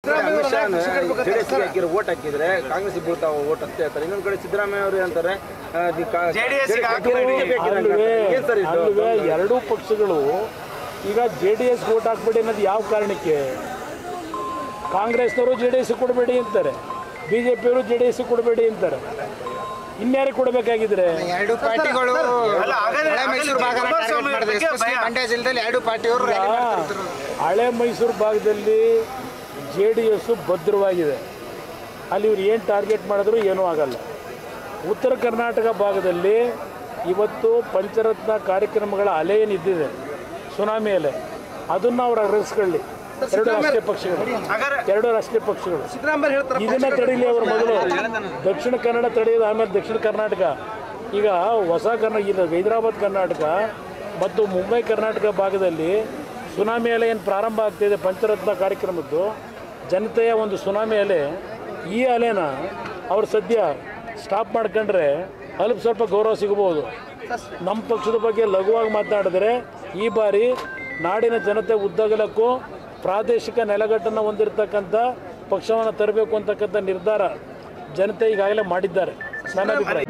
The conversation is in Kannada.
ಅಮಿತ್ ಶಾ ಜೆಡಿಎಸ್ ಹಾಕಿರೋ ಓಟ್ ಹಾಕಿದ್ರೆ ಕಾಂಗ್ರೆಸ್ ಬೀಳ್ತಾವ ಓಟ್ ಅಂತ ಹೇಳ್ತಾರೆ ಇನ್ನೊಂದ್ ಕಡೆ ಸಿದ್ದರಾಮಯ್ಯ ಅವರು ಅಂತಾರೆ ಆ, ದಿ ಕಾ- JDS ಗೆ JDS ಹಾಕ್ಬೇಡಿ. ಬೇಕಿಲ್ಲ ಅಂತ. ಏನ್ ಸರ್ ಇದು ಅಲ್ವೇ ಎರಡೂ ಪಕ್ಷಗಳು ಈಗ ಜೆ ಡಿ ಎಸ್ ವೋಟ್ ಹಾಕ್ಬೇಡಿ ಅನ್ನೋದು ಯಾವ ಕಾರಣಕ್ಕೆ ಕಾಂಗ್ರೆಸ್ನವರು ಜೆ ಡಿ ಎಸ್ ಕೊಡಬೇಡಿ ಅಂತಾರೆ ಬಿ ಜೆ ಪಿಯವರು ಜೆ ಡಿ ಎಸ್ ಕೊಡಬೇಡಿ ಅಂತಾರೆ ಇನ್ಯಾರಿಗೆ ಕೊಡಬೇಕಾಗಿದ್ರೆ ಎರಡು ಪಾರ್ಟಿಗಳು ಅಲ್ಲ, ಹಾಗಾದ್ರೆ- ಹಳೆ ಮೈಸೂರು ಭಾಗನ ಹಾಗಾದ್ರೆ target ಕುಮಾರಸ್ವಾಮಿ ಮಾಡಿದ್ರು. ಬಗ್ಗೆ Especially ಭಯ. ಮಂಡ್ಯ ಜಿಲ್ಲೆಯಲ್ಲಿ ಎರಡು ಪಾರ್ಟಿಯವರು ಈಗ ರ್ಯಾಲಿ ಮಾಡ್ತಿದ್ರು. ಹಳೆ ಮೈಸೂರು ಭಾಗದಲ್ಲಿ ಜೆ ಡಿ ಎಸ್ಸು ಭದ್ರವಾಗಿದೆ ಅಲ್ಲಿ ಇವ್ರು ಏನು ಟಾರ್ಗೆಟ್ ಮಾಡಿದ್ರು ಏನೂ ಆಗಲ್ಲ ಉತ್ತರ ಕರ್ನಾಟಕ ಭಾಗದಲ್ಲಿ ಇವತ್ತು ಪಂಚರತ್ನ ಕಾರ್ಯಕ್ರಮಗಳ ಅಲೆ ಏನಿದ್ದಿದೆ ಸುನಾಮಿ ಅಲೆ ಅದನ್ನು ಅವ್ರು ಅಗ್ರಹಿಸ್ಕೊಳ್ಳಿ ಎರಡು ರಾಷ್ಟ್ರೀಯ ಪಕ್ಷಗಳು ಹಾಗಾದ್ರೆ ಎರಡು ರಾಷ್ಟ್ರೀಯ ಪಕ್ಷಗಳು ಸಿದ್ದರಾಮಯ್ಯ ಹೇಳ್ತಾರೆ ಇದನ್ನ ತಡೀಲಿ ಅವರು ಮೊದಲು ದಕ್ಷಿಣ ಕನ್ನಡ ತಡೆಯೋದು ಆಮೇಲೆ ದಕ್ಷಿಣ ಕರ್ನಾಟಕ ಈಗ ಹೊಸ ಕರ್ನಾಟಕ ಇಲ್ಲ ಹೈದರಾಬಾದ್ ಕರ್ನಾಟಕ ಮತ್ತು ಮುಂಬೈ ಕರ್ನಾಟಕ ಭಾಗದಲ್ಲಿ ಸುನಾಮಿ ಅಲೆ ಏನು ಪ್ರಾರಂಭ ಆಗ್ತಿದೆ ಪಂಚರತ್ನ ಕಾರ್ಯಕ್ರಮದ್ದು ಜನತೆಯ ಒಂದು ಸುನಾಮಿ ಅಲೆ ಈ ಅಲೆನ ಅವ್ರು ಸದ್ಯ ಸ್ಟಾಪ್ ಮಾಡ್ಕೊಂಡ್ರೆ ಅಲ್ಪ ಸ್ವಲ್ಪ ಗೌರವ ಸಿಗಬಹುದು ನಮ್ಮ ಪಕ್ಷದ ಬಗ್ಗೆ ಲಘುವಾಗಿ ಮಾತನಾಡಿದ್ರೆ ಈ ಬಾರಿ ನಾಡಿನ ಜನತೆ ಉದ್ದಗಲಕ್ಕೂ ಪ್ರಾದೇಶಿಕ ನೆಲೆಗಟ್ಟನ್ನು ಹೊಂದಿರತಕ್ಕಂಥ ಪಕ್ಷವನ್ನು ತರಬೇಕು ಅಂತಕ್ಕಂಥ ನಿರ್ಧಾರ ಜನತೆ ಈಗಾಗಲೇ ಮಾಡಿದ್ದಾರೆ ನನ್ನ ಅಭಿಪ್ರಾಯ